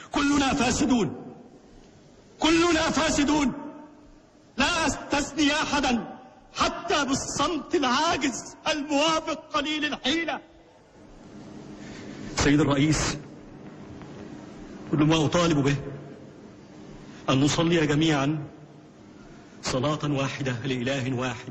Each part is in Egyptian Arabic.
كلنا فاسدون كلنا فاسدون لا استثني احدا حتى بالصمت العاجز الموافق قليل الحيله سيد الرئيس كل ما اطالب به ان نصلي جميعا صلاه واحده لاله واحد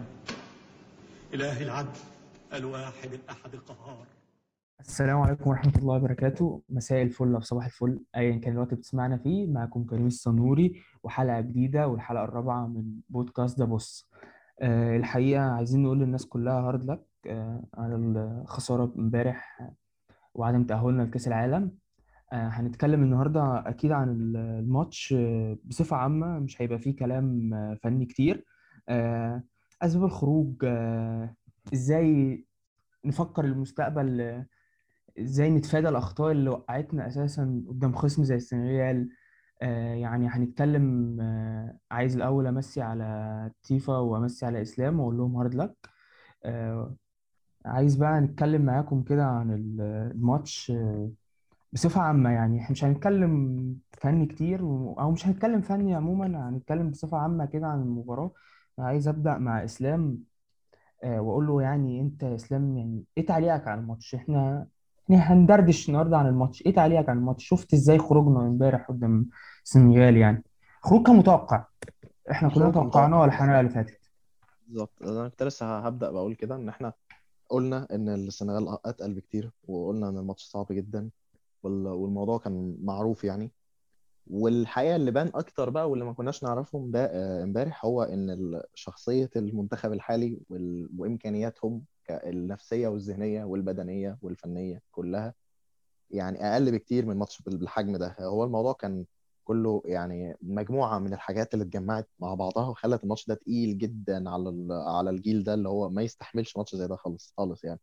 اله العدل الواحد الاحد القهار السلام عليكم ورحمة الله وبركاته مساء الفل أو صباح الفل أيا كان الوقت بتسمعنا فيه معكم كريم الصنوري وحلقة جديدة والحلقة الرابعة من بودكاست ده بص أه الحقيقة عايزين نقول للناس كلها هارد لك أه على الخسارة امبارح وعدم تأهلنا لكأس العالم أه هنتكلم النهاردة أكيد عن الماتش آه، بصفة عامة مش هيبقى فيه كلام آه، فني كتير أه أسباب الخروج أه إزاي نفكر المستقبل آه، ازاي نتفادى الاخطاء اللي وقعتنا اساسا قدام خصم زي السنغال آه يعني هنتكلم آه عايز الاول امسي على تيفا وامسي على اسلام واقول لهم هارد لك آه عايز بقى نتكلم معاكم كده عن ال- الماتش آه بصفة عامة يعني احنا مش هنتكلم فني كتير و- او مش هنتكلم فني عموما هنتكلم بصفة عامة كده عن المباراة عايز ابدأ مع اسلام آه واقول له يعني انت يا اسلام يعني ايه تعليقك على الماتش احنا يعني هندردش النهارده عن الماتش ايه تعليقك عن الماتش شفت ازاي خروجنا امبارح قدام السنغال يعني خروج كان متوقع احنا كلنا خروج كان توقعناه متوقع الحلقه اللي فاتت بالظبط انا كنت لسه هبدأ بقول كده ان احنا قلنا ان السنغال اتقل بكتير وقلنا ان الماتش صعب جدا وال- والموضوع كان معروف يعني والحقيقة اللي بان اكتر بقى واللي ما كناش نعرفه امبا- آه، امبارح هو ان ال- شخصية المنتخب الحالي وال- وامكانياتهم ك- النفسية والذهنية والبدنية والفنية كلها يعني اقل بكتير من ماتش بال- بالحجم ده هو الموضوع كان كله يعني مجموعه من الحاجات اللي اتجمعت مع بعضها وخلت الماتش ده تقيل جدا على ال- على الجيل ده اللي هو ما يستحملش ماتش زي ده خالص خالص يعني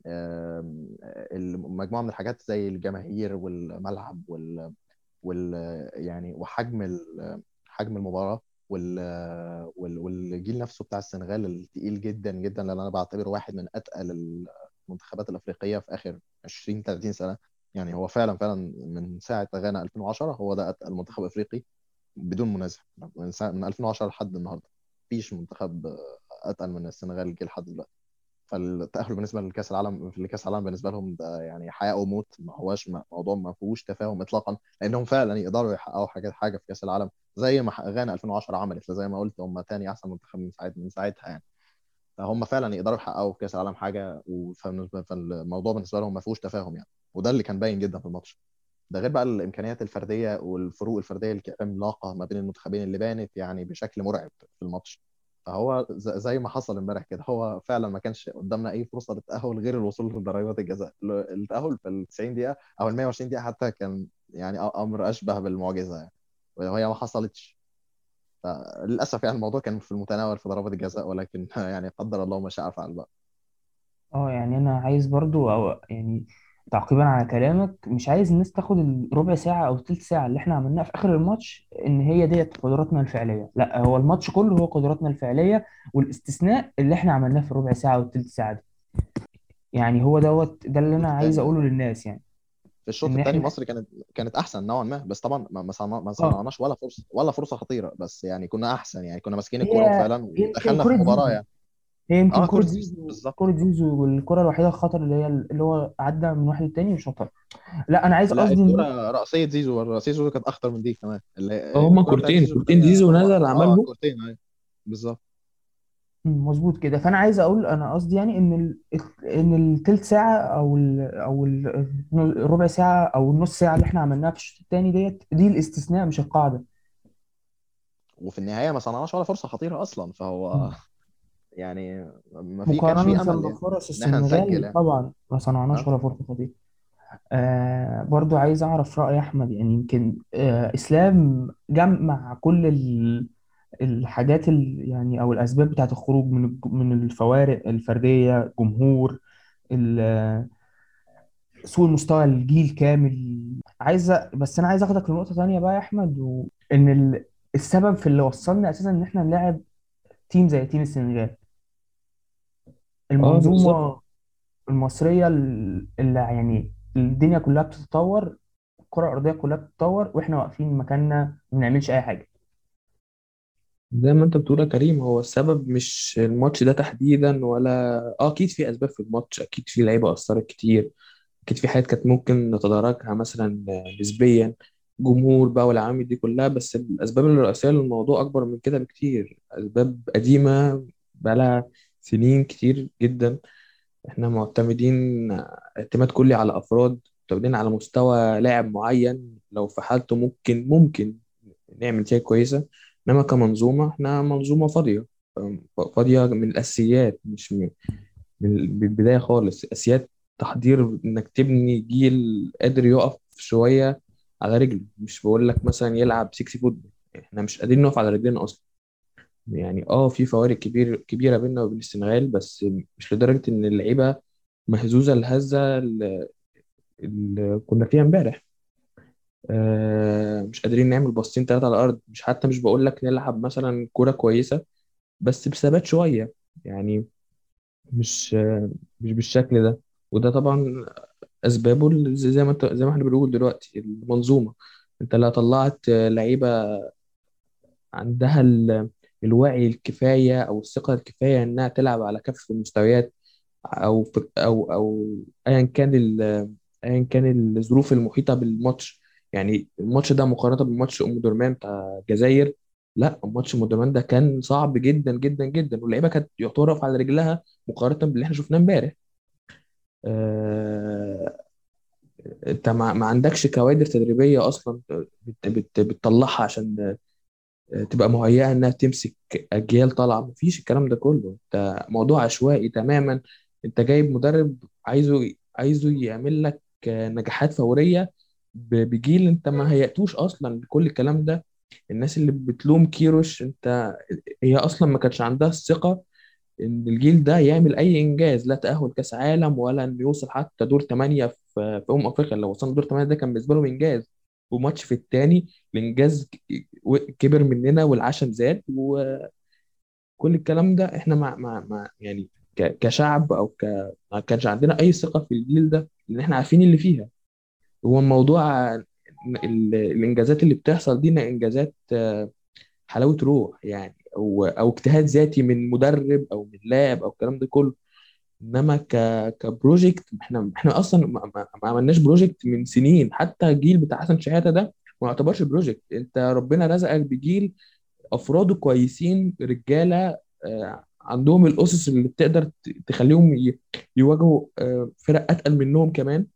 آم، المجموعه من الحاجات زي الجماهير والملعب وال وال يعني وحجم ال- حجم المباراه وال وال- والجيل نفسه بتاع السنغال التقيل جدا جدا لان انا بعتبره واحد من اتقل المنتخبات الافريقيه في اخر 20 30 سنه يعني هو فعلا فعلا من ساعه غانا 2010 هو ده اتقل منتخب افريقي بدون منازع من ساعة من 2010 لحد النهارده مفيش منتخب اتقل من السنغال جه لحد دلوقتي فالتأهل بالنسبة لكأس العالم في كأس العالم بالنسبة لهم ده يعني حياة وموت ما هواش موضوع ما فيهوش تفاهم إطلاقا لأنهم فعلا يقدروا يحققوا حاجات حاجة في كأس العالم زي ما غانا 2010 عملت زي ما قلت هم تاني أحسن منتخب من ساعتها من ساعتها يعني فهم فعلا يقدروا يحققوا في كأس العالم حاجة وفالنسبة- فالموضوع بالنسبة لهم ما فيهوش تفاهم يعني وده اللي كان باين جدا في الماتش ده غير بقى الامكانيات الفرديه والفروق الفرديه العملاقه ما بين المنتخبين اللي بانت يعني بشكل مرعب في الماتش فهو ز- زي ما حصل امبارح كده هو فعلا ما كانش قدامنا اي فرصه للتاهل غير الوصول لضربات الجزاء ال- التاهل في ال 90 دقيقه او ال 120 دقيقه حتى كان يعني أ- امر اشبه بالمعجزه يعني وهي ما حصلتش فللاسف يعني الموضوع كان في المتناول في ضربات الجزاء ولكن يعني قدر الله ما شاء فعل بقى اه يعني انا عايز برضو او يعني تعقيبا على كلامك مش عايز الناس تاخد الربع ساعه او تلت ساعه اللي احنا عملناها في اخر الماتش ان هي ديت قدراتنا الفعليه لا هو الماتش كله هو قدراتنا الفعليه والاستثناء اللي احنا عملناه في الربع ساعه او التلت ساعه دي يعني هو دوت ده اللي انا الشوط عايز الثاني اقوله للناس يعني في الشوط ان الثاني احنا مصر كانت كانت احسن نوعا ما بس طبعا ما ما صنع- ما اه صنعناش ولا فرصه ولا فرصه خطيره بس يعني كنا احسن يعني كنا ماسكين الكوره هي وفعلا يمكن ودخلنا في كرة مباراه زيزو يعني هي يمكن اه كرة كورة زيزو زيزو بالظبط كرة زيزو والكرة الوحيدة الخطر اللي هي اللي هو عدى من واحد للتاني وشاطها لا أنا عايز لا قصدي إن الكوره رأسية زيزو رأسية زيزو كانت اخطر من دي كمان اللي هما الكوره بتاعت كورتين زيزو اللي كورتين هي زيزو اه نزل اه عملهم كورتين ايوه بالظبط مم، مظبوط كده فأنا عايز أقول أنا قصدي يعني إن ال... إن التلت ساعة أو ال... أو ال- الربع ساعة أو النص ساعة اللي إحنا عملناها في الشوط التاني ديت دي الاستثناء مش القاعدة وفي النهايه ما صنعناش ولا فرصه خطيره اصلا فهو مم. يعني ما في كانش مقارنة في امل يعني بفرص ان احنا نسجل السنغال يعني طبعا ما صنعناش اه ولا فرصة خطيرة آه برضو عايز أعرف رأي أحمد يعني يمكن آه إسلام جمع كل ال... الحاجات ال... يعني او الاسباب بتاعت الخروج من الج- من الفوارق الفرديه جمهور ال- سوء المستوى الجيل كامل عايز أ- بس انا عايز اخدك لنقطه تانية بقى يا احمد وان ال... السبب في اللي وصلنا اساسا ان احنا نلعب تيم زي تيم السنغال اه بالظبط المنظومه المصريه ال- اللي يعني الدنيا كلها بتتطور الكره الارضيه كلها بتتطور واحنا واقفين مكاننا ما بنعملش اي حاجه زي ما انت بتقول يا كريم هو السبب مش الماتش ده تحديدا ولا اه اكيد في اسباب في الماتش اكيد في لعيبه اثرت كتير اكيد في حاجات كانت ممكن نتداركها مثلا نسبيا جمهور بقى والعوامل دي كلها بس الاسباب الرئيسيه للموضوع اكبر من كده بكتير اسباب قديمه بقالها سنين كتير جدا احنا معتمدين اعتماد كلي على افراد معتمدين على مستوى لاعب معين لو في حالته ممكن ممكن نعمل نتائج كويسه انما كمنظومه احنا منظومه فاضيه فاضيه من الاساسيات مش من من البدايه خالص اساسيات تحضير انك تبني جيل قادر يقف شويه على رجله مش بقول لك مثلا يلعب سكسي فوتبول احنا مش قادرين نقف على رجلنا اصلا يعني اه في فوارق كبير كبيره بيننا وبين السنغال بس مش لدرجه ان اللعيبه مهزوزه الهزه اللي اللي كنا فيها امبارح آه مش قادرين نعمل باصين ثلاثه على الارض مش حتى مش بقول لك نلعب مثلا كوره كويسه بس بثبات شويه يعني مش آه مش بالشكل ده وده طبعا اسبابه ال- زي زي ما انت زي ما احنا بنقول دلوقتي المنظومه انت لا طلعت آه، لعيبه عندها ال- الوعي الكفايه او الثقه الكفايه انها تلعب على كافه المستويات او في او او ايا كان ال- ايا كان الظروف المحيطه بالماتش يعني الماتش ده مقارنه بماتش ام درمان بتاع الجزائر لا ماتش ام درمان ده كان صعب جدا جدا جدا واللعيبه كانت يعتبر واقفة على رجلها مقارنه باللي احنا شفناه امبارح آه، انت ما ما عندكش كوادر تدريبيه اصلا بت بت بتطلعها عشان تبقى مهيئه انها تمسك اجيال طالعه مفيش الكلام ده كله انت موضوع عشوائي تماما انت جايب مدرب عايزه عايزه يعمل لك نجاحات فوريه ب- بجيل انت ما هيأتوش اصلا كل الكلام ده الناس اللي بتلوم كيروش انت هي اصلا ما كانش عندها الثقه ان الجيل ده يعمل اي انجاز لا تأهل كاس عالم ولا انه يوصل حتى دور ثمانية في في امم افريقيا لو وصلنا دور ثمانية ده كان بالنسبه لهم انجاز وماتش في الثاني الانجاز ك- و- كبر مننا والعشم زاد وكل الكلام ده احنا مع مع مع يعني ك- كشعب او ك ما كانش عندنا اي ثقه في الجيل ده لان احنا عارفين اللي فيها هو الموضوع ال- الانجازات اللي بتحصل دي إنها انجازات آه، حلاوه روح يعني او او اجتهاد ذاتي من مدرب او من لاعب او الكلام ده كله انما ك كبروجكت احنا احنا اصلا ما, ما, ما عملناش بروجكت من سنين حتى الجيل بتاع حسن شحاته ده ما يعتبرش بروجكت انت ربنا رزقك بجيل افراده كويسين رجاله آه، عندهم الاسس اللي تقدر ت- تخليهم ي- يواجهوا آه، فرق اتقل منهم كمان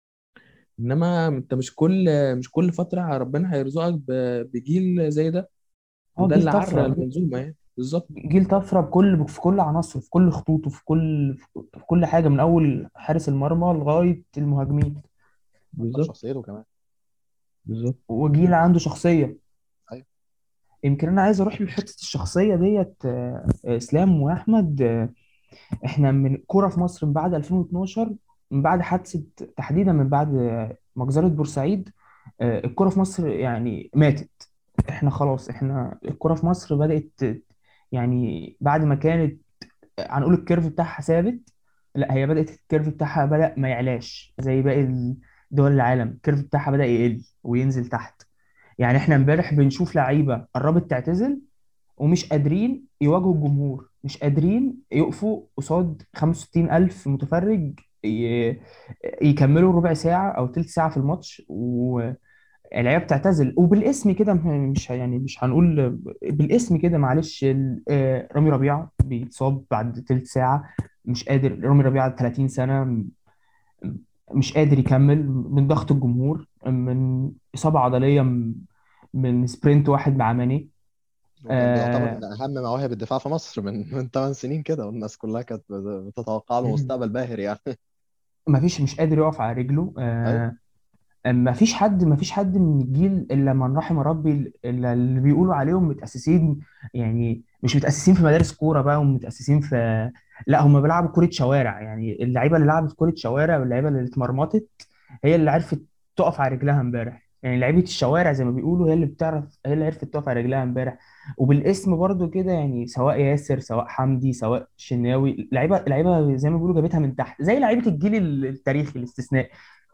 انما انت مش كل مش كل فتره ربنا هيرزقك ب- بجيل زي ده اه وده جيل اللي عرى طفره المنظومه يعني بالظبط جيل طفره بكل في كل عناصره في كل خطوطه في كل في كل حاجه من اول حارس المرمى لغايه المهاجمين حتى بالظبط بشخصيته كمان بالظبط وجيل عنده شخصيه ايوه يمكن انا عايز اروح لحته الشخصيه ديت آه، آه، اسلام واحمد آه، احنا من كوره في مصر من بعد 2012 من بعد حادثه تحديدا من بعد آه، مجزره بورسعيد آه، الكوره في مصر يعني ماتت احنا خلاص احنا الكوره في مصر بدات ت- يعني بعد ما كانت هنقول الكيرف بتاعها ثابت لا هي بدات الكيرف بتاعها بدا ما يعلاش زي باقي دول العالم الكيرف بتاعها بدا يقل وينزل تحت يعني احنا امبارح بنشوف لعيبه قربت تعتزل ومش قادرين يواجهوا الجمهور مش قادرين يقفوا قصاد 65 ألف متفرج ي- يكملوا ربع ساعة أو تلت ساعة في الماتش واللعيبة بتعتزل وبالاسم كده م- مش ه- يعني مش هنقول بالاسم كده معلش ال- آه، رامي ربيعة بيتصاب بعد تلت ساعة مش قادر رامي ربيعة 30 سنة م- مش قادر يكمل من ضغط الجمهور من إصابة عضلية م- من سبرنت واحد مع ماني وكان بيعتبر آه، من اهم مواهب الدفاع في مصر من من 8 سنين كده والناس كلها كانت بتتوقع له مم. مستقبل باهر يعني ما فيش مش قادر يقف على رجله ايوه آه ما فيش حد ما فيش حد من الجيل الا من رحم ربي الا اللي بيقولوا عليهم متأسسين يعني مش متأسسين في مدارس كورة بقى ومتأسسين في لا هم بيلعبوا كرة شوارع يعني اللعيبة اللي لعبت كرة شوارع واللعيبة اللي اتمرمطت هي اللي عرفت تقف على رجلها امبارح يعني لعيبة الشوارع زي ما بيقولوا هي اللي بتعرف هي اللي عرفت تقف على رجلها امبارح وبالاسم برضو كده يعني سواء ياسر سواء حمدي سواء شناوي لعيبة لعيبة زي ما بيقولوا جابتها من تحت زي لعيبة الجيل التاريخي الاستثنائي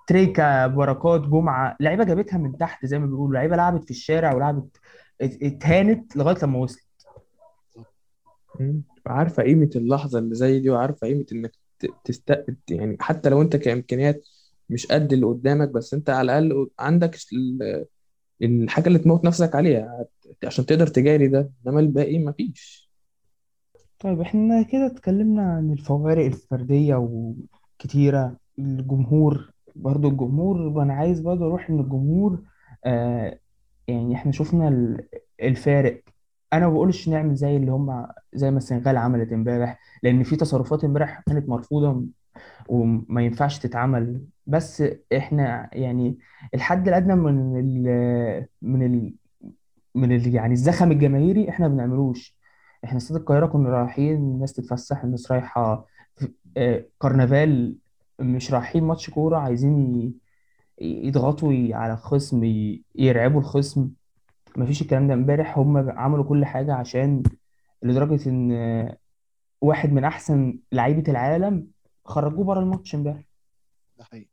تريكا بركات جمعه لعيبه جابتها من تحت زي ما بيقولوا لعيبه لعبت في الشارع ولعبت ات- اتهانت لغايه لما وصلت مم. عارفة قيمة اللحظة اللي زي دي وعارفة قيمة إنك ت- تست يعني حتى لو أنت كإمكانيات مش قد اللي قدامك بس أنت على الأقل عندك ال- الحاجة اللي تموت نفسك عليها هت- عشان تقدر تجاري ده إنما الباقي مفيش طيب احنا كده اتكلمنا عن الفوارق الفرديه وكتيره الجمهور برضو الجمهور انا عايز برضو اروح ان الجمهور آه يعني احنا شفنا ال- الفارق انا ما بقولش نعمل زي اللي هم زي ما السنغال عملت امبارح لان في تصرفات امبارح كانت مرفوضه وما ينفعش تتعمل بس احنا يعني الحد الادنى من ال من ال من ال يعني الزخم الجماهيري احنا ما بنعملوش احنا استاد القاهره كنا رايحين الناس تتفسح الناس رايحه في- آه، كرنفال مش رايحين ماتش كوره عايزين ي- يضغطوا ي- على الخصم ي- يرعبوا الخصم مفيش الكلام ده امبارح هم عملوا كل حاجه عشان لدرجه ان آه، واحد من احسن لعيبه العالم خرجوه بره الماتش امبارح ده حقيقي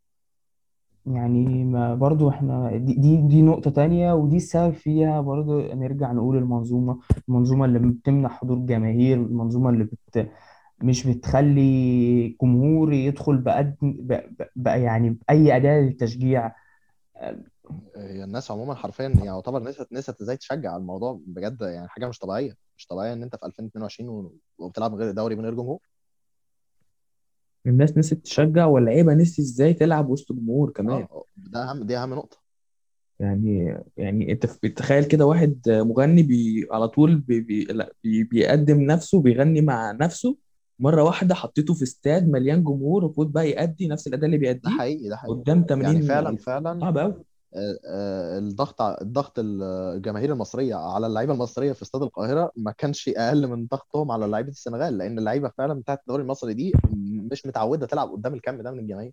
يعني ما برضو احنا دي دي دي نقطة تانية ودي السبب فيها برضو نرجع نقول المنظومة المنظومة اللي بتمنع حضور جماهير المنظومة اللي بت مش بتخلي جمهور يدخل بقد ب... ب... ب... يعني بأي أداة للتشجيع هي الناس عموما حرفيا يعني يعتبر نسيت نسيت ازاي تشجع الموضوع بجد يعني حاجه مش طبيعيه مش طبيعيه ان انت في 2022 و- وبتلعب من غير دوري من غير جمهور الناس نسيت تشجع واللعيبة نسيت إزاي تلعب وسط جمهور كمان اه ده اهم دي اهم نقطه يعني يعني انت بتخيل كده واحد مغني بي على طول بي بي لا بي بيقدم نفسه بيغني مع نفسه مرة واحدة حطيته في استاد مليان جمهور المفروض بقى يأدي نفس الأداء اللي ده بيأديه حقيقي ده حقيقي قدام يعني 80 فعلا ألف فعلا صعب أوي آه، آه، الضغط ع- الضغط ال- الجماهير المصريه على اللعيبه المصريه في استاد القاهره ما كانش اقل من ضغطهم على لعيبه السنغال لان اللعيبه فعلا بتاعت الدوري المصري دي مش متعوده تلعب قدام الكم ده من الجماهير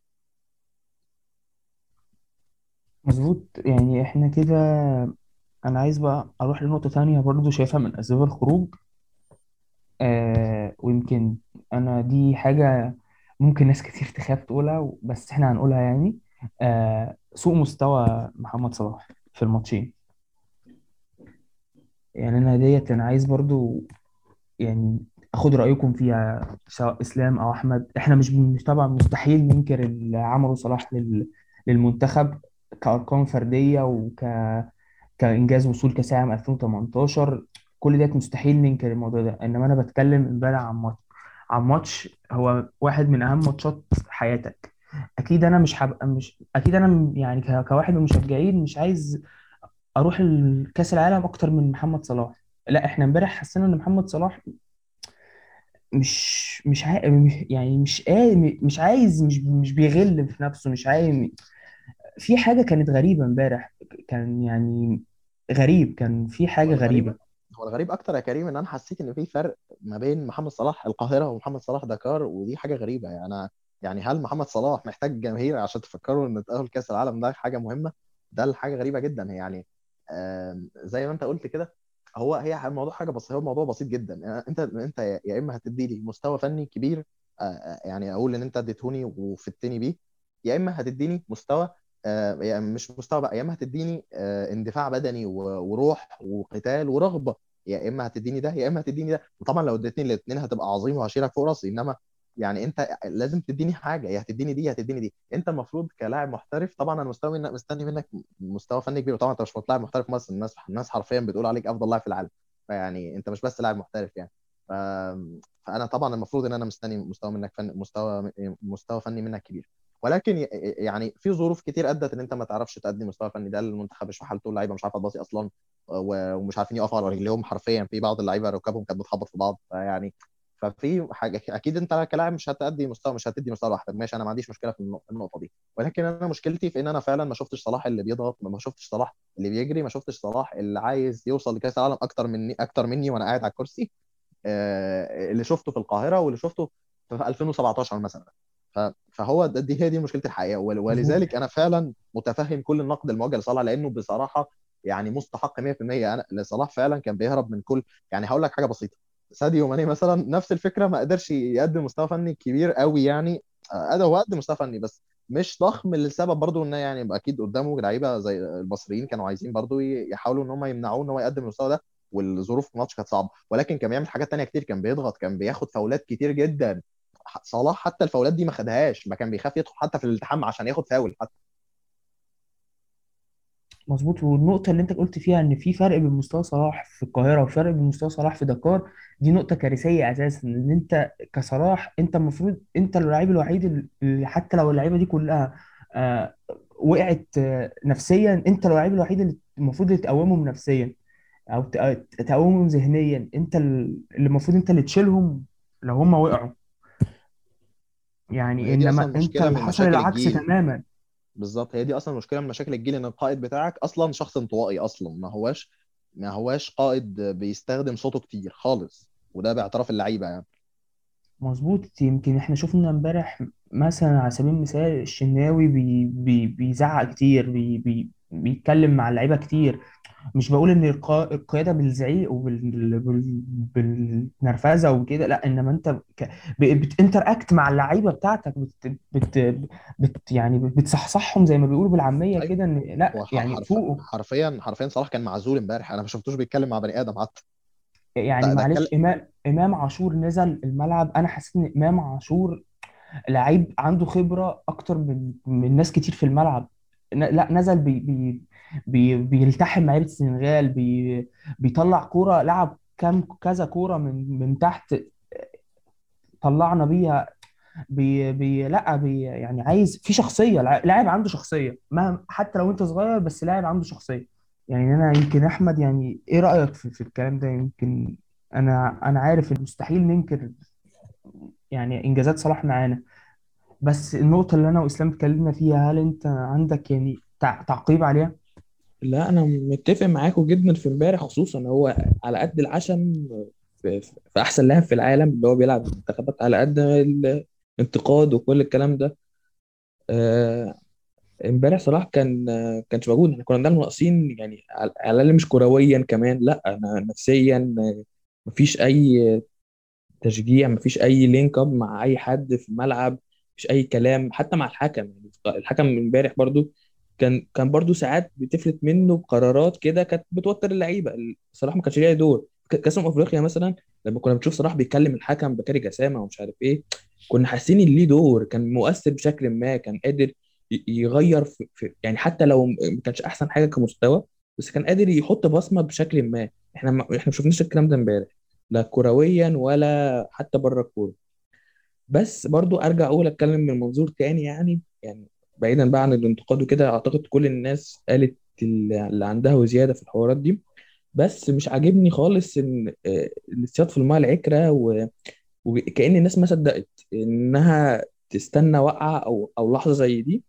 مظبوط يعني احنا كده أنا عايز بقى أروح لنقطة تانية برضو شايفها من أسباب الخروج آه ويمكن أنا دي حاجة ممكن ناس كتير تخاف تقولها بس احنا هنقولها يعني آه سوء مستوى محمد صلاح في الماتشين يعني انا ديت انا عايز برضو يعني اخد رايكم فيها سواء اسلام او احمد احنا مش مش طبعا مستحيل ننكر اللي عمله صلاح لل للمنتخب كارقام فرديه وك كانجاز وصول كاس العالم 2018 كل ده مستحيل ننكر الموضوع ده انما انا بتكلم امبارح عن ماتش عن ماتش هو واحد من اهم ماتشات حياتك اكيد انا مش هبقى مش اكيد انا م- يعني ك- كواحد من المشجعين مش عايز اروح الكاس العالم اكتر من محمد صلاح لا احنا امبارح حسينا ان محمد صلاح مش مش عا... مش- يعني مش قا... مش عايز مش مش بيغل في نفسه مش عايز في حاجة كانت غريبة امبارح كان يعني غريب كان في هو حاجة الغريب غريبة هو الغريب اكتر يا كريم ان انا حسيت ان في فرق ما بين محمد صلاح القاهره ومحمد صلاح دكار ودي حاجه غريبه يعني انا يعني هل محمد صلاح محتاج جماهير عشان تفكروا ان تاهل كاس العالم ده حاجه مهمه ده الحاجه غريبه جدا يعني آم، زي ما انت قلت كده هو هي الموضوع حاجه بس هو الموضوع بسيط جدا يعني انت انت يا يا اما هتدي لي مستوى فني كبير آه، آه، يعني اقول ان انت اديتهوني وفدتني بيه يا اما هتديني مستوى آه، يعني مش مستوى بقى يا اما هتديني آه، اندفاع بدني و- وروح وقتال ورغبه يا اما هتديني ده يا اما هتديني ده وطبعا لو اديتني الاثنين هتبقى عظيم وهشيلك فوق راسي انما يعني انت لازم تديني حاجه يا هتديني دي يا هتديني دي انت المفروض كلاعب محترف طبعا انا مستوى منك مستني منك مستوى فني كبير وطبعا انت مش لاعب محترف في مصر الناس الناس حرفيا بتقول عليك افضل لاعب في العالم فيعني انت مش بس لاعب محترف يعني ف... فانا طبعا المفروض ان انا مستني مستوى منك فن مستوى مستوى فني منك كبير ولكن ي- يعني في ظروف كتير ادت ان انت ما تعرفش تأدي مستوى فني ده المنتخب مش في حالته اللعيبه مش عارفه تباصي اصلا و- ومش عارفين يقفوا على رجليهم حرفيا في بعض اللعيبه ركابهم كانت بتخبط في بعض فيعني ففي حاجه اكيد انت كلاعب مش هتأدي مستوى مش هتدي مستوى لوحدك ماشي انا ما عنديش مشكله في النق- النقطه دي ولكن انا مشكلتي في ان انا فعلا ما شفتش صلاح اللي بيضغط ما شفتش صلاح اللي بيجري ما شفتش صلاح اللي عايز يوصل لكاس العالم اكتر مني اكتر مني وانا قاعد على الكرسي آه، اللي شفته في القاهره واللي شفته في 2017 مثلا ف- فهو ده- دي هي دي مشكله الحقيقه ول- مظبوط ولذلك انا فعلا متفهم كل النقد الموجه لصلاح لانه بصراحه يعني مستحق 100% انا لصلاح فعلا كان بيهرب من كل يعني هقول لك حاجه بسيطه ساديو ماني مثلا نفس الفكره ما قدرش يقدم مستوى فني كبير قوي يعني آه، هو قدم مستوى فني بس مش ضخم لسبب برضو ان يعني اكيد قدامه لعيبه زي المصريين كانوا عايزين برضو ي- يحاولوا ان هم يمنعوه ان هو يقدم المستوى ده والظروف في الماتش كانت صعبه ولكن كان بيعمل حاجات تانية كتير كان بيضغط كان بياخد فاولات كتير جدا صلاح حتى الفاولات دي ما خدهاش ما كان بيخاف يدخل حتى في الالتحام عشان ياخد فاول حتى مظبوط والنقطة اللي انت قلت فيها ان في فرق بين مستوى صلاح في القاهرة وفرق بين مستوى صلاح في دكار دي نقطة كارثية اساسا ان انت كصلاح انت المفروض انت اللاعب الوحيد اللي حتى لو اللعيبة دي كلها آه وقعت آه نفسيا انت اللاعب الوحيد اللي المفروض اللي تقومهم نفسيا او ت- تقومهم ذهنيا انت ال- اللي المفروض انت اللي تشيلهم لو هم وقعوا يعني وهي دي انما اصلا انت مشكله اللي من حصل مشاكل العكس الجيل تماما بالظبط هي دي اصلا مشكله من مشاكل الجيل ان القائد بتاعك اصلا شخص انطوائي اصلا ما هواش ما هواش قائد بيستخدم صوته كتير خالص وده باعتراف اللعيبه يعني مظبوط يمكن احنا شفنا امبارح مثلا على سبيل المثال الشناوي بي بي بيزعق كتير بي بي بيتكلم مع اللعيبه كتير مش بقول ان القا- القياده بالزعيق وبال بال- بالنرفزه وكده لا انما انت ك... بتنتراكت مع اللعيبه بتاعتك بت... بت... بت... يعني بتصحصحهم زي ما بيقولوا بالعاميه ايوه كده ان لا هو ح- يعني حرف فوقوا حرفيا حرفيا صلاح كان معزول امبارح انا ما شفتوش بيتكلم مع بني ادم حتى يعني ده ده معلش اتكلم امام امام عاشور نزل الملعب انا حسيت ان امام عاشور لعيب عنده خبرة أكتر من من ناس كتير في الملعب ن- لا نزل بي بي بي بيلتحم مع لعيبة السنغال بي بيطلع كورة لعب كام كذا كورة من من تحت طلعنا بيها بي بي لا بي يعني عايز في شخصية لع- لاعب عنده شخصية مهما حتى لو أنت صغير بس لاعب عنده شخصية يعني أنا يمكن أحمد يعني إيه رأيك في, في الكلام ده يمكن أنا أنا عارف إن مستحيل ننكر يعني إنجازات صلاح معانا بس النقطة اللي أنا وإسلام اتكلمنا فيها هل أنت عندك يعني تع- تعقيب عليها؟ لا انا متفق معاكم جدا في امبارح خصوصا هو على قد العشم في, في احسن لاعب في العالم اللي هو بيلعب في المنتخبات على قد الانتقاد وكل الكلام ده آه، امبارح صلاح كان آه، كانش موجود احنا كنا بنعمل ناقصين يعني على على الاقل مش كرويا كمان لا انا نفسيا آه، مفيش اي تشجيع مفيش اي لينك اب مع اي حد في الملعب مفيش اي كلام حتى مع الحكم يعني الحكم امبارح برضو كان كان برضو ساعات بتفلت منه قرارات كده كانت بتوتر اللعيبه صلاح ما كانش ليه دور ك- كاس أمم افريقيا مثلا لما كنا بنشوف صلاح بيكلم الحكم بكاري جسامه ومش عارف ايه كنا حاسين ان ليه دور كان مؤثر بشكل ما كان قادر ي- يغير في في- يعني حتى لو ما كانش احسن حاجه كمستوى بس كان قادر يحط بصمه بشكل ما احنا ما احنا ما شفناش الكلام ده امبارح لا كرويا ولا حتى بره الكوره بس برضو ارجع اقول اتكلم من منظور تاني يعني يعني بعيدا بقى عن الانتقاد وكده اعتقد كل الناس قالت اللي اللي عندها وزياده في الحوارات دي بس مش عاجبني خالص ان آه، الاصطياد في الماء العكره و- وكأن الناس ما صدقت انها تستنى وقعه او او لحظه زي دي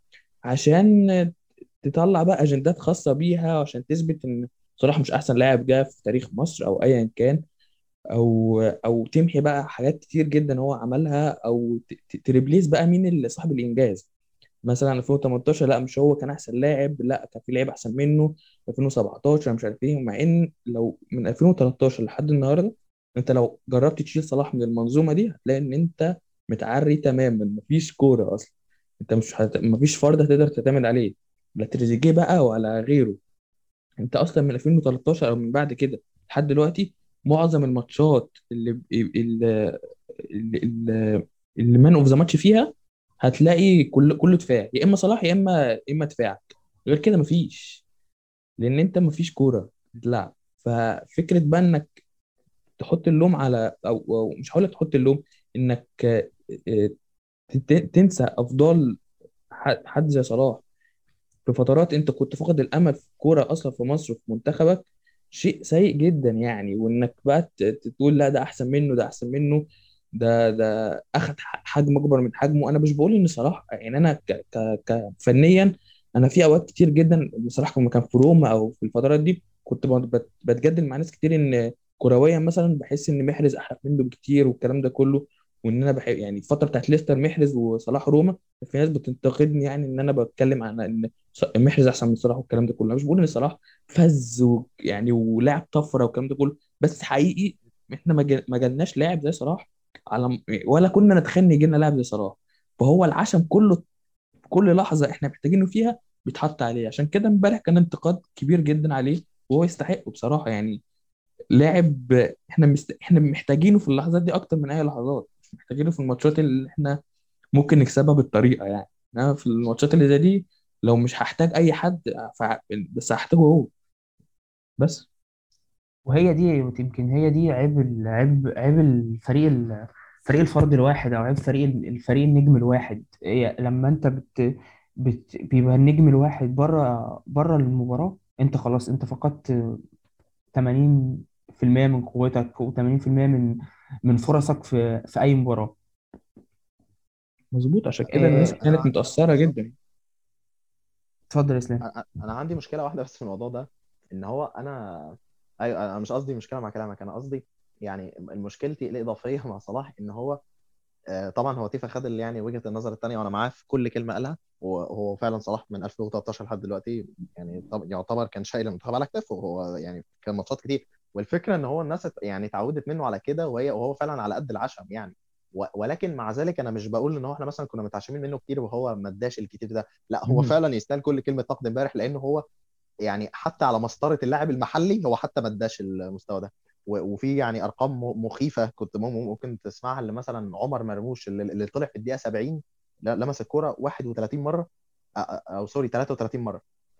عشان تطلع بقى اجندات خاصه بيها عشان تثبت ان صلاح مش احسن لاعب جه في تاريخ مصر او ايا كان او او تمحي بقى حاجات كتير جدا هو عملها او ت- ت- تريبليس بقى مين اللي صاحب الانجاز مثلا 2018 لا مش هو كان احسن لاعب لا كان في لاعب احسن منه 2017 مش عارف ايه ومع ان لو من 2013 لحد النهارده انت لو جربت تشيل صلاح من المنظومه دي هتلاقي ان انت متعري تماما مفيش كوره اصلا انت مش هت... مفيش فرد هتقدر تعتمد عليه لا تريزيجيه بقى ولا غيره انت اصلا من 2013 او من بعد كده لحد دلوقتي معظم الماتشات اللي اللي اللي, اللي مان اوف ذا ماتش فيها هتلاقي كل كله دفاع يا اما صلاح يا اما يا اما دفاعك غير كده مفيش لان انت مفيش كوره تلعب ففكره بقى انك تحط اللوم على او, أو مش هقول لك تحط اللوم انك آه، آه، تت- تنسى افضال ح- حد زي صلاح في فترات انت كنت فاقد الامل في الكوره اصلا في مصر وفي منتخبك شيء سيء جدا يعني وانك بقى ت- ت- تقول لا ده احسن منه ده احسن منه ده ده اخد ح- حجم اكبر من حجمه انا مش بقول ان صلاح يعني انا ك ك كفنيا انا في اوقات كتير جدا بصراحه لما كان في روما او في الفترات دي كنت بت- بت- بتجادل مع ناس كتير ان كرويا مثلا بحس ان محرز احرف منه بكتير والكلام ده كله وان انا بحب يعني الفتره بتاعت ليستر محرز وصلاح روما في ناس بتنتقدني يعني ان انا بتكلم عن ان ص- محرز احسن من صلاح والكلام ده كله انا مش بقول ان صلاح فز ويعني ولاعب طفره والكلام ده كله بس حقيقي احنا ما جا- ما جالناش لاعب زي صلاح على ولا كنا نتخيل ان يجي لنا لاعب زي صلاح فهو العشم كله كل لحظه احنا محتاجينه فيها بيتحط عليه عشان كده امبارح كان انتقاد كبير جدا عليه وهو يستحقه بصراحه يعني لاعب احنا مست... احنا محتاجينه في اللحظات دي اكتر من اي لحظات مش محتاجينه في الماتشات اللي احنا ممكن نكسبها بالطريقه يعني انما في الماتشات اللي زي دي لو مش هحتاج اي حد ف... بس هحتاجه هو بس وهي دي يمكن هي دي عيب ال- عيب عيب الفريق ال- فريق الفرد الواحد او عيب فريق ال- الفريق النجم الواحد هي لما انت بت, بت بيبقى النجم الواحد بره بره المباراة انت خلاص انت فقدت 80% من قوتك و80% من من فرصك في في اي مباراة مظبوط عشان كده الناس آه، كانت متأثرة جدا اتفضل يا اسلام انا أنا عندي مشكله واحده بس في الموضوع ده ان هو انا ايوه انا مش قصدي مشكله مع كلامك انا قصدي يعني مشكلتي الاضافيه مع صلاح ان هو آه، طبعا هو تيفا خد اللي يعني وجهه النظر الثانيه وانا معاه في كل كلمه قالها وهو فعلا صلاح من 2013 لحد دلوقتي يعني طب يعتبر كان شايل المنتخب على كتافه وهو يعني كان ماتشات كتير والفكره ان هو الناس ات- يعني اتعودت منه على كده وهي وهو فعلا على قد العشم يعني و- ولكن مع ذلك انا مش بقول ان هو احنا مثلا كنا متعشمين منه كتير وهو ما اداش الكتير ده لا هو مم. فعلا يستاهل كل كلمه نقد امبارح لانه هو يعني حتى على مسطره اللاعب المحلي هو حتى ما اداش المستوى ده و- وفي يعني ارقام م- مخيفه كنت مم- ممكن تسمعها اللي مثلا عمر مرموش اللي, اللي طلع في الدقيقه 70 ل- لمس الكوره 31 مره أ- أ- او سوري 33 مره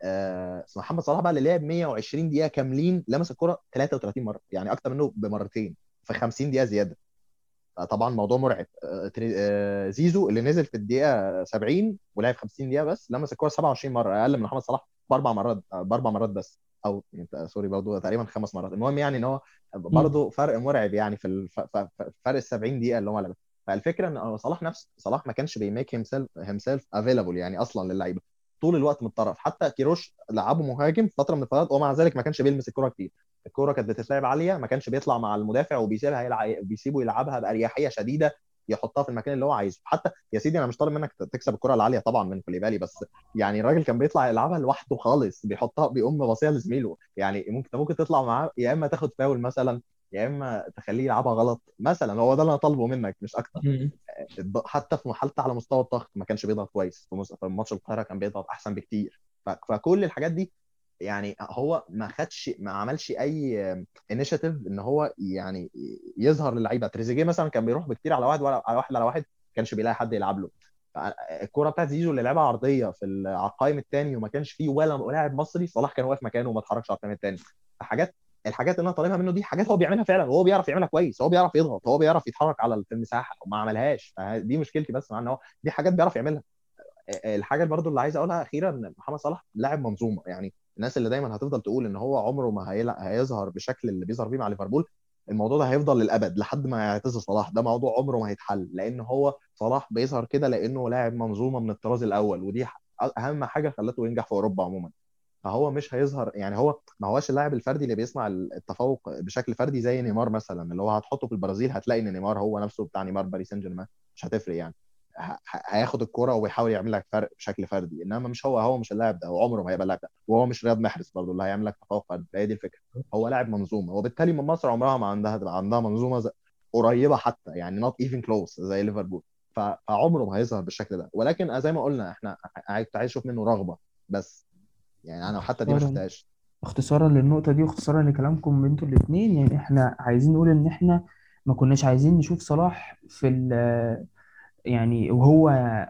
آه، محمد صلاح بقى اللي لعب 120 دقيقه كاملين لمس الكوره 33 مره يعني اكتر منه بمرتين في 50 دقيقه زياده طبعا موضوع مرعب آه، تري- آه، زيزو اللي نزل في الدقيقه 70 ولعب 50 دقيقه بس لمس الكوره 27 مره اقل من محمد صلاح باربع مرات آه، باربع مرات بس او آه، سوري برضه تقريبا خمس مرات المهم يعني ان هو برضه فرق مرعب يعني في الف... ف- ف- فرق ال 70 دقيقه اللي هو لعبها فالفكره ان هو صلاح نفس صلاح ما كانش بيميك هيم سيلف هيم سيلف افيلابل يعني اصلا للعيبه طول الوقت من الطرف حتى كيروش لعبه مهاجم في فتره من الفترات ومع ذلك ما كانش بيلمس الكوره كتير الكوره كانت بتتلعب عاليه ما كانش بيطلع مع المدافع وبيسيبها يلعب بيسيبه يلعبها باريحيه شديده يحطها في المكان اللي هو عايزه حتى يا سيدي انا مش طالب منك تكسب الكره العاليه طبعا من كوليبالي بس يعني الراجل كان بيطلع يلعبها لوحده خالص بيحطها بيقوم باصيها لزميله يعني ممكن ممكن تطلع معاه يا اما تاخد فاول مثلا يا اما تخليه يلعبها غلط مثلا هو ده اللي انا طالبه منك مش اكتر مم. الض- حتى في حتى على مستوى الضغط ما كانش بيضغط كويس في مس- في ماتش القاهره كان بيضغط احسن بكتير ف- فكل الحاجات دي يعني هو ما خدش ما عملش اي انيشيتيف ان هو يعني يظهر للعيبه تريزيجيه مثلا كان بيروح بكتير على واحد ولا على واحد على واحد ما كانش بيلاقي حد يلعب له الكوره بتاعت زيزو اللي لعبها عرضيه في ال- على القائم الثاني وما كانش فيه ولا لاعب مصري صلاح كان واقف مكانه وما اتحركش على القائم الثاني حاجات الحاجات اللي انا طالبها منه دي حاجات هو بيعملها فعلا وهو بيعرف يعملها كويس هو بيعرف يضغط هو بيعرف يتحرك على في المساحه وما عملهاش دي مشكلتي بس مع ان هو دي حاجات بيعرف يعملها الحاجه برضو اللي عايز اقولها اخيرا ان محمد صلاح لاعب منظومه يعني الناس اللي دايما هتفضل تقول ان هو عمره ما هيلع- هيظهر بالشكل اللي بيظهر بيه مع ليفربول الموضوع ده هيفضل للابد لحد ما يعتزل صلاح ده موضوع عمره ما هيتحل لان هو صلاح بيظهر كده لانه لاعب منظومه من الطراز الاول ودي ح- اهم حاجه خلته ينجح في اوروبا عموما فهو مش هيظهر يعني هو ما هوش اللاعب الفردي اللي بيصنع التفوق بشكل فردي زي نيمار مثلا اللي هو هتحطه في البرازيل هتلاقي ان نيمار هو نفسه بتاع نيمار باريس سان جيرمان مش هتفرق يعني ه- ه- هياخد الكرة ويحاول يعمل لك فرق بشكل فردي انما مش هو هو مش اللاعب ده وعمره ما هيبقى اللاعب ده وهو مش رياض محرز برضه اللي هيعمل لك تفوق فردي هي دي الفكره هو لاعب منظومه وبالتالي من مصر عمرها ما عندها تبقى عندها منظومه زي قريبه حتى يعني نوت ايفن كلوز زي ليفربول ف- فعمره ما هيظهر بالشكل ده ولكن زي ما قلنا احنا عايز عايز اشوف منه رغبه بس يعني انا حتى دي ما اختصارا شفتهاش اختصارا للنقطة دي واختصارا لكلامكم انتوا الاتنين يعني احنا عايزين نقول ان احنا ما كناش عايزين نشوف صلاح في ال يعني وهو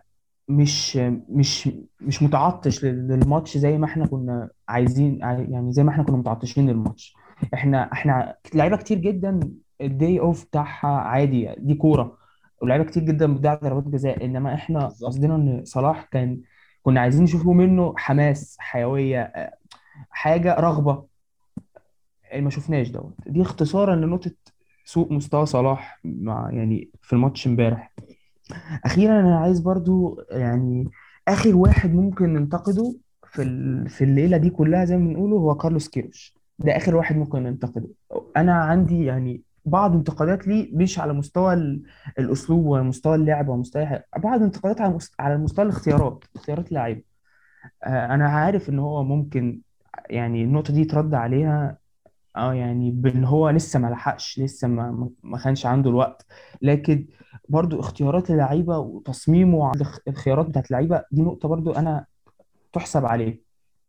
مش مش مش متعطش لل- للماتش زي ما احنا كنا عايزين عاي- يعني زي ما احنا كنا متعطشين للماتش احنا احنا لعيبه كتير جدا الدي اوف بتاعها عادي دي كوره ولعيبه كتير جدا بتضيع ضربات جزاء انما احنا بالظبط قصدنا ان صلاح كان كنا عايزين نشوفه منه حماس حيويه آه، حاجه رغبه ما شفناش دوت دي اختصارا لنقطه سوء مستوى صلاح مع يعني في الماتش امبارح اخيرا انا عايز برضو يعني اخر واحد ممكن ننتقده في ال- في الليله دي كلها زي ما بنقوله هو كارلوس كيروش ده اخر واحد ممكن ننتقده انا عندي يعني بعض انتقادات لي مش على مستوى ال- الاسلوب ولا مستوى اللعب ولا مستوى أي حاجة. بعض انتقادات على مست- على مستوى الاختيارات اختيارات اللعيبه آه، انا عارف ان هو ممكن يعني النقطه دي يترد عليها اه يعني بان هو لسه ما لحقش لسه ما ما ما كانش عنده الوقت لكن برضو اختيارات اللعيبه وتصميمه على الخ- الخيارات بتاعت اللعيبه دي نقطه برضو انا تحسب عليه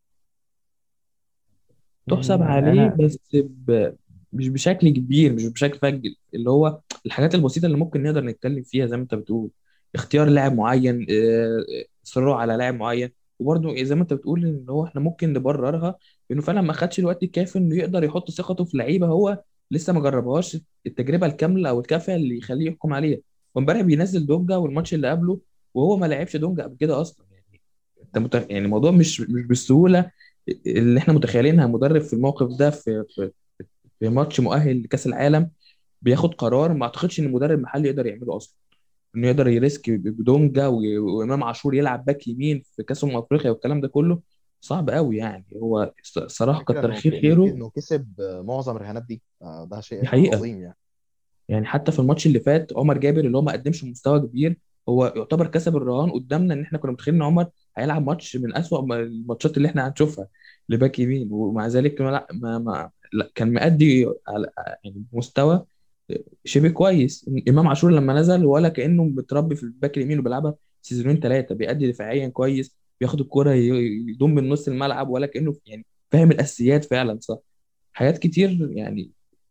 تحسب يعني عليه انا بس ب... مش بشكل كبير مش بشكل فج اللي هو الحاجات البسيطة اللي ممكن نقدر نتكلم فيها زي ما انت بتقول اختيار لاعب معين آه، اصراره على لاعب معين وبرضه زي ما انت بتقول ان هو احنا ممكن نبررها بانه فعلا ما خدش الوقت الكافي انه يقدر يحط ثقته في لعيبه هو لسه ما جربهاش التجربه الكامله او الكافيه اللي يخليه يحكم عليها وامبارح بينزل دونجا والماتش اللي قبله وهو ما لعبش دونجا قبل كده اصلا يعني انت مت... يعني الموضوع مش مش بالسهوله اللي احنا متخيلينها مدرب في الموقف ده في في في ماتش مؤهل لكأس العالم بياخد قرار ما اعتقدش ان مدرب محلي يقدر يعمله اصلا انه يقدر يريسك بدونجا و- وامام عاشور يلعب باك يمين في كاس امم افريقيا والكلام ده كله صعب قوي يعني هو الص- الصراحه الفكرة كتر انه خير انه خيره انه كسب معظم الرهانات دي آه، ده دي شيء حقيقه عظيم يعني يعني حتى في الماتش اللي فات عمر جابر اللي هو ما قدمش مستوى كبير هو يعتبر كسب الرهان قدامنا ان احنا كنا متخيلين ان عمر هيلعب ماتش من اسوأ ما- الماتشات اللي احنا هنشوفها لباك يمين ومع ذلك ما لا ما, ما لا كان مأدي على يعني مستوى شبه كويس امام عاشور لما نزل ولا كأنه متربي في الباك اليمين وبيلعبها سيزونين ثلاثه بيأدي دفاعيا كويس بياخد الكرة ي- يضم من نص الملعب ولا كأنه يعني فاهم الأساسيات فعلا صح حاجات كتير يعني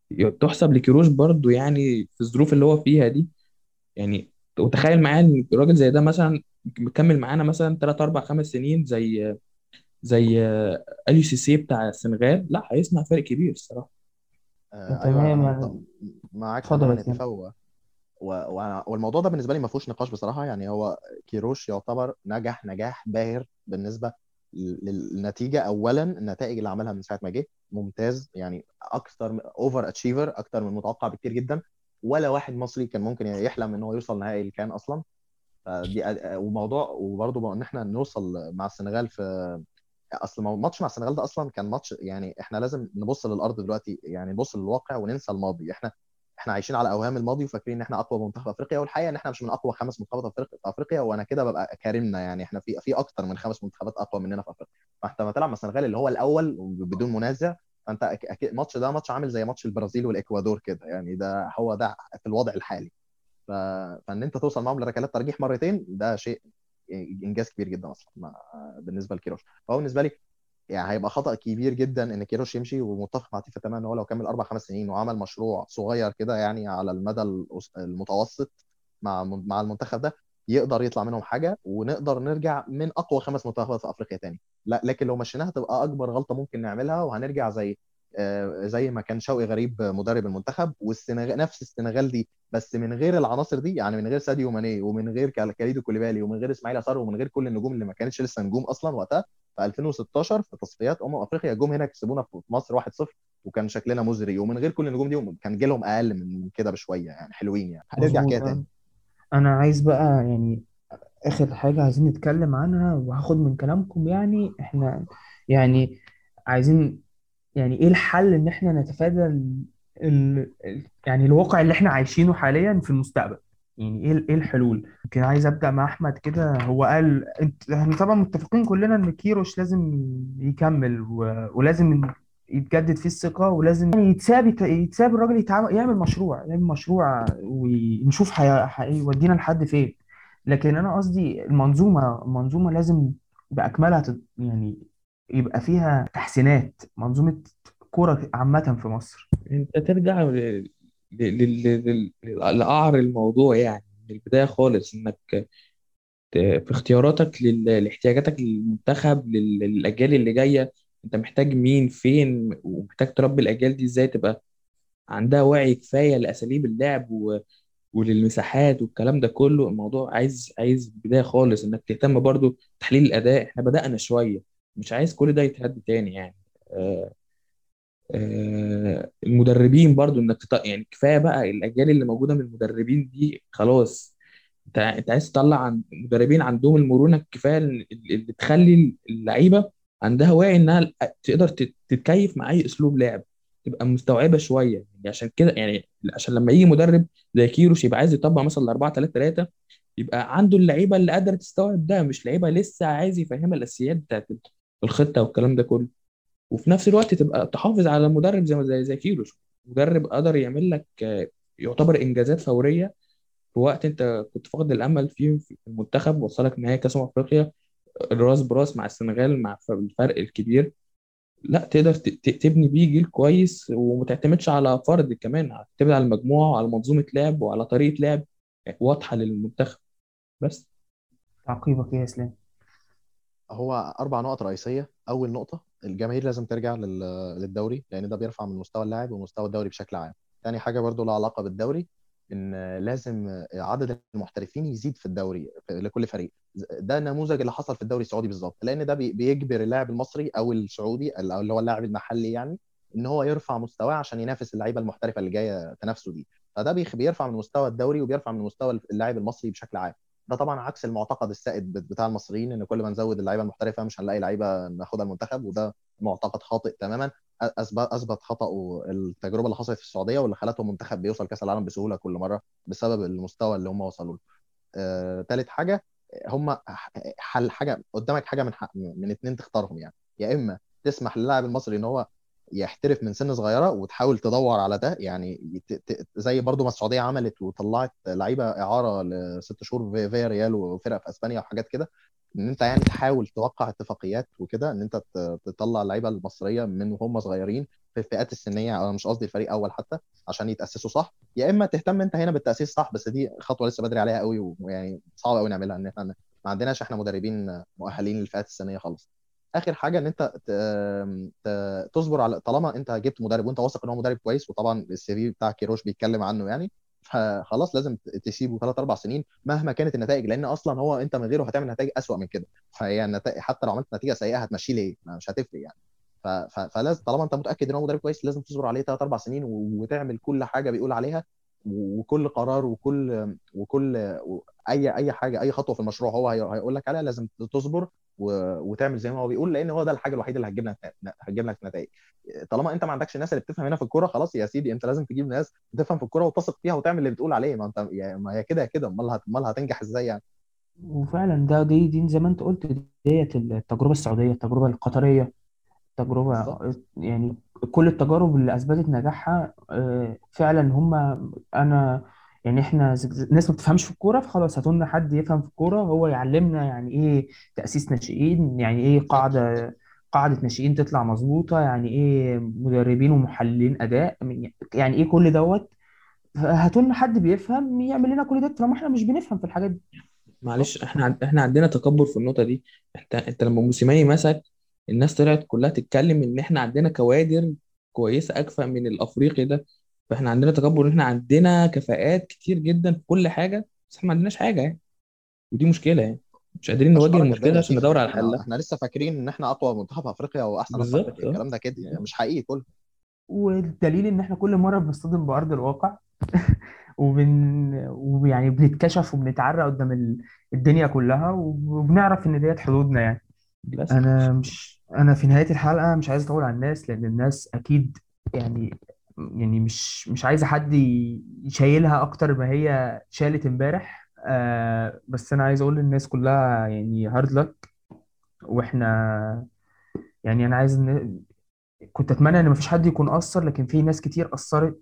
تحسب لكيروش برضو يعني في الظروف اللي هو فيها دي يعني وتخيل معايا ان راجل زي ده مثلا مكمل معانا مثلا 3 4 5 سنين زي زي اليو سي سي بتاع السنغال لا هيصنع فرق كبير الصراحه آه، ايوه تمام انا يعني مت- معاك اتفضل تماما يا يا سيدي تيفا و... و... و... والموضوع ده بالنسبه لي ما فيهوش نقاش بصراحه يعني هو كيروش يعتبر نجح نجاح باهر بالنسبه لل- للنتيجه اولا النتائج اللي عملها من ساعه ما جه ممتاز يعني اكثر اوفر اتشيفر اكثر من متوقع بكتير جدا ولا واحد مصري كان ممكن يحلم ان هو يوصل نهائي اللي كان اصلا فدي وموضوع وبرضه ان احنا نوصل مع السنغال في اصل مو- ماتش مع السنغال ده اصلا كان ماتش يعني احنا لازم نبص للارض دلوقتي يعني نبص للواقع وننسى الماضي احنا احنا عايشين على اوهام الماضي وفاكرين ان احنا اقوى منتخب افريقيا والحقيقه ان احنا مش من اقوى خمس منتخبات افريقيا في افريقيا وانا كده ببقى كارمنا يعني احنا في في اكتر من خمس منتخبات اقوى مننا في افريقيا فانت لما تلعب مع السنغال اللي هو الاول بدون منازع فانت أك- اكيد الماتش ده ماتش عامل زي ماتش البرازيل والاكوادور كده يعني ده هو ده في الوضع الحالي ف... فان انت توصل معاهم لركلات ترجيح مرتين ده شيء انجاز كبير جدا اصلا مع... بالنسبه لكيروش فهو بالنسبه لي يعني هيبقى خطأ كبير جدا ان كيروش يمشي ومتفق مع تيفا تماما ان هو لو كمل اربع خمس سنين وعمل مشروع صغير كده يعني على المدى الأس- المتوسط مع مع المنتخب ده يقدر يطلع منهم حاجه ونقدر نرجع من اقوى خمس منتخبات في افريقيا تاني لا لكن لو مشيناها تبقى اكبر غلطه ممكن نعملها وهنرجع زي آه، زي ما كان شوقي غريب مدرب المنتخب والسنغال نفس السنغال دي بس من غير العناصر دي يعني من غير ساديو ماني ومن غير كال- كاليدو كوليبالي ومن غير اسماعيل يسار ومن غير كل النجوم اللي ما كانتش لسه نجوم اصلا وقتها في 2016 في تصفيات امم افريقيا جم هنا كسبونا في مصر 1-0 وكان شكلنا مزري ومن غير كل النجوم دي كان جيلهم اقل من من كده بشويه يعني حلوين يعني هنرجع مظبوط كده تاني انا عايز بقى يعني اخر حاجة عايزين نتكلم عنها وهاخد من كلامكم يعني احنا يعني عايزين يعني ايه الحل ان احنا نتفادى ال... ال... ال- يعني الواقع اللي احنا عايشينه حاليا في المستقبل يعني ايه ال- ايه الحلول يمكن عايز ابدا مع احمد كده هو قال انت احنا طبعا متفقين كلنا ان كيروش لازم يكمل و... ولازم يتجدد فيه الثقة ولازم يعني يتساب يت- يتساب الراجل يتعامل يعمل مشروع يعمل مشروع ونشوف هي- هيودينا لحد فين لكن انا قصدي المنظومة المنظومة لازم بأكملها تت- يعني يبقى فيها تحسينات منظومة كرة عامة في مصر انت ترجع ل- ل- ل- ل- ل- لقعر الموضوع يعني من البدايه خالص انك ت- في اختياراتك لل- لاحتياجاتك للمنتخب لل- للاجيال اللي جايه انت محتاج مين فين ومحتاج تربي الاجيال دي ازاي تبقى عندها وعي كفايه لاساليب اللعب و... وللمساحات والكلام ده كله الموضوع عايز عايز بدايه خالص انك تهتم برضو تحليل الاداء احنا بدانا شويه مش عايز كل ده يتهد تاني يعني آه آه المدربين برضو انك تط... يعني كفايه بقى الاجيال اللي موجوده من المدربين دي خلاص انت انت عايز تطلع عن مدربين عندهم المرونه الكفايه اللي اللي تخلي اللعيبه عندها وعي انها تقدر تت- تتكيف مع اي اسلوب لعب تبقى مستوعبه شويه يعني عشان كده يعني عشان لما يجي مدرب زي كيروش يبقى عايز يطبق مثلا 4 3 3 يبقى عنده اللعيبه اللي قادره تستوعب ده مش لعيبه لسه عايز يفهمها الاساسيات بتاعت الخطه والكلام ده كله وفي نفس الوقت تبقى تحافظ على المدرب زي زي زي كيروش مدرب قدر يعمل لك آه، يعتبر انجازات فوريه في وقت انت كنت فاقد الامل فيه في المنتخب وصلك نهائي كاس أمم افريقيا راس براس مع السنغال مع الفرق الكبير لا تقدر ت- ت- تبني بيه جيل كويس وما تعتمدش على فرد كمان تعتمد على المجموعه وعلى منظومه لعب وعلى طريقه لعب واضحه للمنتخب بس تعقيبك ايه يا اسلام هو اربع نقط رئيسيه اول نقطه الجماهير لازم ترجع لل- للدوري لان ده بيرفع من مستوى اللاعب ومستوى الدوري بشكل عام تاني حاجه برضو لها علاقه بالدوري ان لازم عدد المحترفين يزيد في الدوري لكل فريق ده النموذج اللي حصل في الدوري السعودي بالظبط لان ده بي- بيجبر اللاعب المصري او السعودي او اللي هو اللاعب المحلي يعني ان هو يرفع مستواه عشان ينافس اللعيبه المحترفه اللي جايه تنافسه دي فده بيخ- بيرفع من مستوى الدوري وبيرفع من مستوى اللاعب المصري بشكل عام ده طبعا عكس المعتقد السائد بتاع المصريين ان كل ما نزود اللعيبه المحترفه مش هنلاقي لعيبه ناخدها المنتخب وده معتقد خاطئ تماما اثبت اثبت خطأه التجربه اللي حصلت في السعوديه واللي خلته منتخب بيوصل كاس العالم بسهوله كل مره بسبب المستوى اللي هم وصلوا له. آه، تالت حاجه هم حل حاجه قدامك حاجه من حق من اتنين تختارهم يعني يا اما تسمح للاعب المصري ان هو يحترف من سن صغيره وتحاول تدور على ده يعني ت- ت- زي برضو ما السعوديه عملت وطلعت لعيبه اعاره لست شهور في فيا ريال وفرق في اسبانيا وحاجات كده ان انت يعني تحاول توقع اتفاقيات وكده ان انت ت- تطلع اللعيبه المصريه من وهم صغيرين في الفئات السنيه او مش قصدي الفريق اول حتى عشان يتاسسوا صح يا اما تهتم انت هنا بالتاسيس صح بس دي خطوه لسه بدري عليها قوي ويعني صعب قوي نعملها ان احنا ما عندناش احنا مدربين مؤهلين للفئات السنيه خالص اخر حاجه ان انت ت- ت- تصبر على طالما انت جبت مدرب وانت واثق ان هو مدرب كويس وطبعا السي في بتاع كيروش بيتكلم عنه يعني فخلاص لازم تسيبه ثلاث اربع سنين مهما كانت النتائج لان اصلا هو انت من غيره هتعمل نتائج اسوء من كده فهي النتائج حتى لو عملت نتيجه سيئه هتمشيه ليه؟ ما مش هتفرق يعني ف- ف- فلازم طالما انت متاكد ان هو مدرب كويس لازم تصبر عليه ثلاث اربع سنين و- وتعمل كل حاجه بيقول عليها وكل قرار وكل وكل اي اي حاجه اي خطوه في المشروع هو هي- هيقول لك عليها لازم تصبر و- وتعمل زي ما هو بيقول لان هو ده الحاجه الوحيده اللي هتجيب لك هتجيب لك نتائج طالما انت ما عندكش الناس اللي بتفهم هنا في الكوره خلاص يا سيدي انت لازم تجيب ناس بتفهم في الكوره وتثق فيها وتعمل اللي بتقول عليه ما انت يعني ما هي كده يا كده امال هت- امال هتنجح ازاي يعني وفعلا ده دي دي زي ما انت قلت ديت التجربه السعوديه التجربه القطريه تجربه بالظبط يعني كل التجارب اللي اثبتت نجاحها آه، فعلا هم انا يعني احنا ز- ز- ناس ما بتفهمش في الكوره فخلاص هاتوا لنا حد يفهم في الكوره هو يعلمنا يعني ايه تاسيس ناشئين يعني ايه بالظبط قاعده قاعده ناشئين تطلع مظبوطه يعني ايه مدربين ومحللين اداء يعني ايه كل دوت هاتوا لنا حد بيفهم يعمل لنا كل ده طالما احنا مش بنفهم في الحاجات دي معلش بالظبط احنا عن- احنا عندنا تكبر في النقطه دي انت انت لما موسيماني مسك الناس طلعت كلها تتكلم ان احنا عندنا كوادر كويسه اكفأ من الافريقي ده فاحنا عندنا تكبر ان احنا عندنا كفاءات كتير جدا في كل حاجه بس احنا ما عندناش حاجه يعني ودي مشكله يعني مش قادرين نواجه اشكرك المشكله ازاي يا عشان سيدي ندور على احنا حلها احنا لسه فاكرين ان احنا اقوى منتخب في افريقيا واحسن ناس في بالظبط افريقيا اه الكلام ده كده بالظبط مش حقيقي كله والدليل ان احنا كل مره بنصطدم بارض الواقع وبن ويعني بنتكشف وبنتعرى قدام ال- الدنيا كلها وبنعرف ان ديت حدودنا يعني بس انا مش انا في نهايه الحلقه مش عايز اطول على الناس لان الناس اكيد يعني يعني مش مش عايزه حد ي- يشيلها اكتر ما هي شالت امبارح آه بس انا عايز اقول للناس كلها يعني هارد لك واحنا يعني انا عايز إن كنت اتمنى ان مفيش حد يكون قصر لكن في ناس كتير قصرت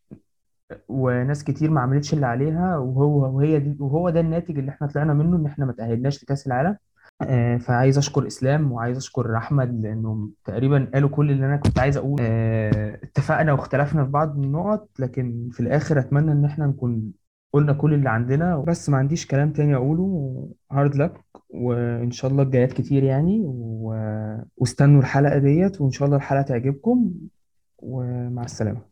وناس كتير ما عملتش اللي عليها وهو وهي دي وهو ده الناتج اللي احنا طلعنا منه ان احنا ما تأهلناش لكأس العالم آه، فعايز اشكر اسلام وعايز اشكر احمد لانهم تقريبا قالوا كل اللي انا كنت عايز اقوله آه، اتفقنا واختلفنا في بعض النقط لكن في الاخر اتمنى ان احنا نكون قلنا كل اللي عندنا بس ما عنديش كلام تاني اقوله هارد لك وان شاء الله الجايات كتير يعني و... واستنوا الحلقة ديت وان شاء الله الحلقة تعجبكم ومع السلامة